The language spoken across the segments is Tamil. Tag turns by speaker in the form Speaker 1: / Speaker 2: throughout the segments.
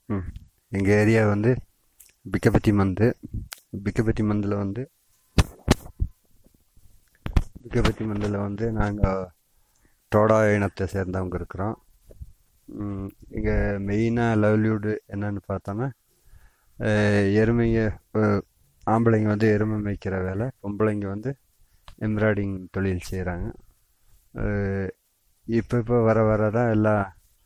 Speaker 1: ம் எங்கள் ஏரியா வந்து பிக்கபட்டி மந்து பிக்கபட்டி மந்தில் வந்து பிக்கபட்டி மந்தில் வந்து நாங்கள் டோடா இனத்தை சேர்ந்தவங்க இருக்கிறோம் இங்கே மெயினாக லவ்லிவுட் என்னன்னு பார்த்தோன்னா அஹ், எருமைங்க அஹ், ஆம்பளைங்க வந்து எருமை மேய்க்கிற வேலை பொம்பளைங்க வந்து எம்ப்ராய்டிங் தொழில் செய்கிறாங்க இப்போ இப்போ வர வர தான் எல்லாம்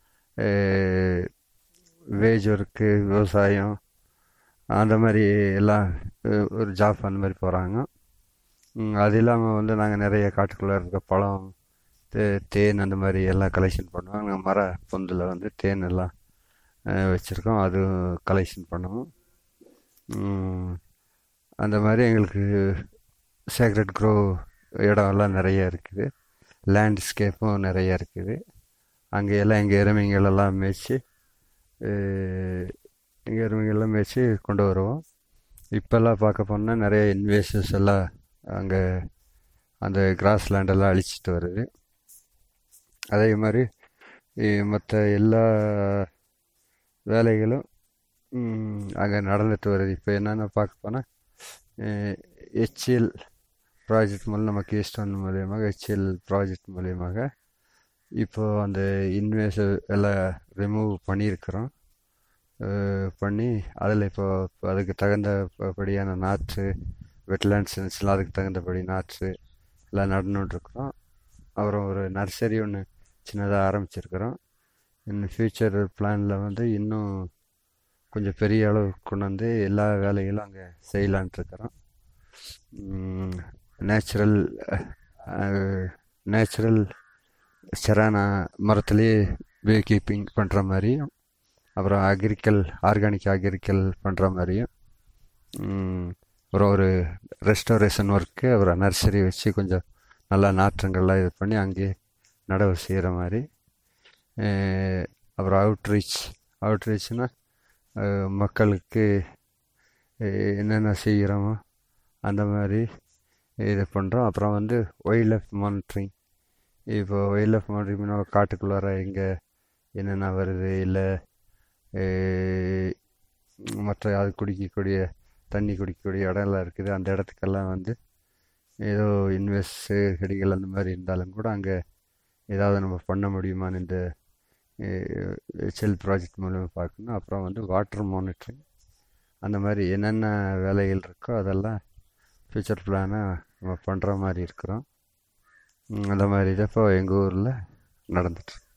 Speaker 1: வேஜ் ஒர்க்கு விவசாயம் அந்த மாதிரி எல்லாம் அஹ், ஒரு ஜாப் அந்த மாதிரி போகிறாங்க அது இல்லாமல் வந்து நாங்கள் நிறைய காட்டுக்குள்ளே இருக்க பழம் தே தேன் அந்த மாதிரி எல்லாம் கலெக்ஷன் பண்ணுவோம் நாங்கள் மர பொந்தில் வந்து தேன் எல்லாம் வச்சுருக்கோம் அதுவும் கலெக்ஷன் பண்ணுவோம் உம், அந்த மாதிரி எங்களுக்கு சேக்ரெட் க்ரோ இடம்லாம் நிறைய இருக்குது லேண்ட்ஸ்கேப்பும் நிறைய இருக்குது அங்கே எல்லாம் எங்கள் எருமைங்களெல்லாம் மேய்ச்சி எங்கள் எருமைங்கள்லாம் மேய்ச்சி கொண்டு வருவோம் இப்போல்லாம் பார்க்க போனால் நிறைய இன்வேஸ்டர்ஸ் எல்லாம் அங்கே அந்த கிராஸ் லேண்டெல்லாம் அழிச்சிட்டு வருது அதே மாதிரி மற்ற எல்லா வேலைகளும் அங்கே நடந்துட்டு வருது இப்போ என்னென்ன பார்க்க போனால் ஹெச்எல் ப்ராஜெக்ட் மூலம் நம்ம கீஸ்டோன் மூலியமாக ஹெச்எல் ப்ராஜெக்ட் மூலியமாக இப்போ அந்த இன்வேஸ் எல்லாம் ரிமூவ் பண்ணியிருக்கிறோம் அஹ் பண்ணி அதில் இப்போ இப்போ அதுக்கு தகுந்தபடியான நாற்று வெட்லேண்ட்ஸ்லாம் அதுக்கு தகுந்தபடி நாற்று எல்லாம் நடணுன்ட்ருக்குறோம் அப்புறம் ஒரு நர்சரி ஒன்று சின்னதாக ஆரம்பிச்சிருக்கிறோம் இன்னும் ஃப்யூச்சர் பிளானில் வந்து இன்னும் கொஞ்சம் பெரிய அளவுக்கு கொண்டு வந்து எல்லா வேலைகளும் அங்கே செய்யலான்ட்ருக்குறோம் நேச்சுரல் நேச்சுரல் செரானா மரத்துலேயே பீ கீப்பிங் பண்ணுற மாதிரியும் அப்புறம் அக்ரிக்கல் ஆர்கானிக் அக்ரிக்கல் பண்ணுற மாதிரியும் உம், அப்புறம் ஒரு ரெஸ்டோரேஷன் ஒர்க்கு அப்புறம் நர்சரி வச்சு கொஞ்சம் நல்லா நாற்றங்கள்லாம் இது பண்ணி அங்கேயே நடவு செய்கிற மாதிரி அஹ், அப்புறம் அவுட்ரீச் அவுட்ரீச்னால் மக்களுக்கு அஹ், என்னென்ன செய்கிறோமோ அந்த மாதிரி இது பண்ணுறோம் அப்புறம் வந்து வைல்ட் லைஃப் மானிட்டரிங் இப்போ வைல்ட் லைஃப் மானிட்டரிங்னா காட்டுக்குள்ளார எங்கே என்னென்ன வருது இல்லை மற்ற அது குடிக்கக்கூடிய தண்ணி குடிக்கக்கூடிய இடம்லாம் இருக்குது அந்த இடத்துக்கெல்லாம் வந்து ஏதோ இன்வெஸ்ட் செடிகள் அந்த மாதிரி இருந்தாலும் கூட அங்கே ஏதாவது நம்ம பண்ண முடியுமான்னு இந்த செல் ப்ராஜெக்ட் மூலமாக பார்க்கணும் அப்புறம் வந்து வாட்டர் மானிட்டரிங் அந்த மாதிரி என்னென்ன வேலைகள் இருக்கோ அதெல்லாம் ஃப்யூச்சர் பிளானாக நம்ம பண்ணுற மாதிரி இருக்கிறோம் உம், அந்த மாதிரி தான் இப்போ எங்கள் ஊரில் நடந்துட்டு